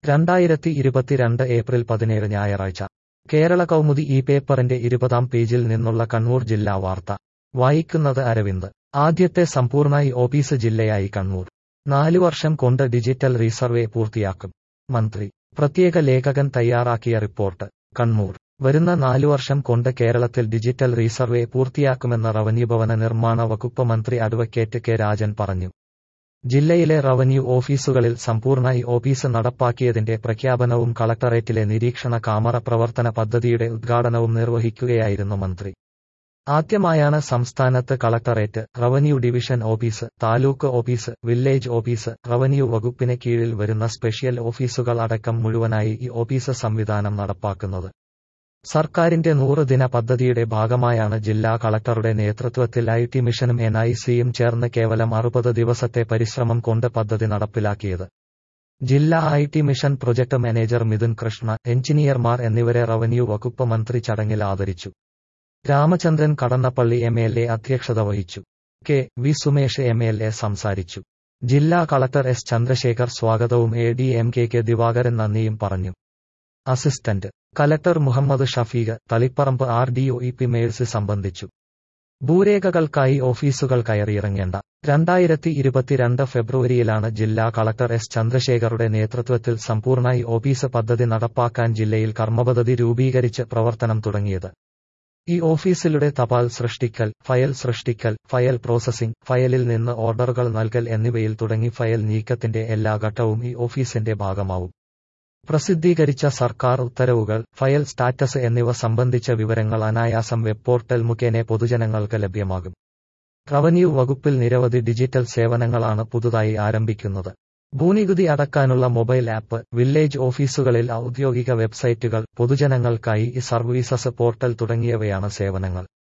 രണ്ടായിരത്തി ഇരുപത്തിരണ്ട് ഏപ്രിൽ പതിനേഴ് ഞായറാഴ്ച കേരള കൗമുദി ഈ പേപ്പറിന്റെ ഇരുപതാം പേജിൽ നിന്നുള്ള കണ്ണൂർ ജില്ലാ വാർത്ത വായിക്കുന്നത് അരവിന്ദ് ആദ്യത്തെ സമ്പൂർണ്ണ ഇ ഓഫീസ് ജില്ലയായി കണ്ണൂർ നാലു വർഷം കൊണ്ട് ഡിജിറ്റൽ റീസർവേ പൂർത്തിയാക്കും മന്ത്രി പ്രത്യേക ലേഖകൻ തയ്യാറാക്കിയ റിപ്പോർട്ട് കണ്ണൂർ വരുന്ന നാലു വർഷം കൊണ്ട് കേരളത്തിൽ ഡിജിറ്റൽ റീസർവേ പൂർത്തിയാക്കുമെന്ന് റവന്യൂ ഭവന നിർമ്മാണ വകുപ്പ് മന്ത്രി അഡ്വക്കേറ്റ് കെ രാജൻ പറഞ്ഞു ജില്ലയിലെ റവന്യൂ ഓഫീസുകളിൽ സമ്പൂർണ്ണ ഇ ഓഫീസ് നടപ്പാക്കിയതിന്റെ പ്രഖ്യാപനവും കളക്ടറേറ്റിലെ നിരീക്ഷണ കാമറ പ്രവർത്തന പദ്ധതിയുടെ ഉദ്ഘാടനവും നിർവഹിക്കുകയായിരുന്നു മന്ത്രി ആദ്യമായാണ് സംസ്ഥാനത്ത് collectorate revenue division office taluk office village office revenue വകുപ്പിന് കീഴിൽ വരുന്ന സ്പെഷ്യൽ ഓഫീസുകൾ അടക്കം മുഴുവനായി ഈ ഓഫീസ് സംവിധാനം നടപ്പാക്കുന്നത് സർക്കാരിന്റെ നൂറ് ദിന പദ്ധതിയുടെ ഭാഗമായാണ് ജില്ലാ കളക്ടറുടെ നേതൃത്വത്തിൽ ഐ ടി മിഷനും എൻ ഐ സിയും ചേർന്ന് കേവലം അറുപത് ദിവസത്തെ പരിശ്രമം കൊണ്ട് പദ്ധതി നടപ്പിലാക്കിയത് ജില്ലാ I T mission project manager Mithun Krishna എഞ്ചിനീയർമാർ എന്നിവരെ റവന്യൂ വകുപ്പ് മന്ത്രി ചടങ്ങിൽ ആദരിച്ചു Ramachandran Kadannappally M L A അധ്യക്ഷത വഹിച്ചു K V Sumesh M L A സംസാരിച്ചു ജില്ലാ കളക്ടർ എസ് ചന്ദ്രശേഖർ സ്വാഗതവും A D M K K Divakaran നന്ദിയും പറഞ്ഞു assistant collector Muhammad Shafeeq Taliparamba R D O E P Mercy സംബന്ധിച്ചു ഭൂരേഖകൾക്കായി ഓഫീസുകൾ കയറിയിറങ്ങേണ്ട രണ്ടായിരത്തി ഇരുപത്തിരണ്ട് ഫെബ്രുവരിയിലാണ് ജില്ലാ കളക്ടർ എസ് ചന്ദ്രശേഖറുടെ നേതൃത്വത്തിൽ സമ്പൂർണ്ണ ഇ ഓഫീസ് പദ്ധതി നടപ്പാക്കാൻ ജില്ലയിൽ കർമ്മപദ്ധതി രൂപീകരിച്ച് പ്രവർത്തനം തുടങ്ങിയത് ഈ ഓഫീസിലൂടെ തപാൽ സൃഷ്ടിക്കൽ ഫയൽ സൃഷ്ടിക്കൽ ഫയൽ പ്രോസസ്സിംഗ് ഫയലിൽ നിന്ന് ഓർഡറുകൾ നൽകൽ എന്നിവയിൽ തുടങ്ങി ഫയൽ നീക്കത്തിന്റെ എല്ലാ ഘട്ടവും ഈ ഓഫീസിന്റെ ഭാഗമാവും പ്രസിദ്ധീകരിച്ച സർക്കാർ ഉത്തരവുകൾ ഫയൽ സ്റ്റാറ്റസ് എന്നിവ സംബന്ധിച്ച വിവരങ്ങൾ അനായാസം വെബ് പോർട്ടൽ മുഖേന പൊതുജനങ്ങൾക്ക് ലഭ്യമാകും റവന്യൂ വകുപ്പിൽ നിരവധി ഡിജിറ്റൽ സേവനങ്ങളാണ് പുതുതായി ആരംഭിക്കുന്നത് ഭൂനികുതി അടക്കാനുള്ള മൊബൈൽ ആപ്പ് വില്ലേജ് ഓഫീസുകളിൽ ഔദ്യോഗിക വെബ്സൈറ്റുകൾ പൊതുജനങ്ങൾക്കായി ഈ സർവീസസ് പോർട്ടൽ തുടങ്ങിയവയാണ് സേവനങ്ങൾ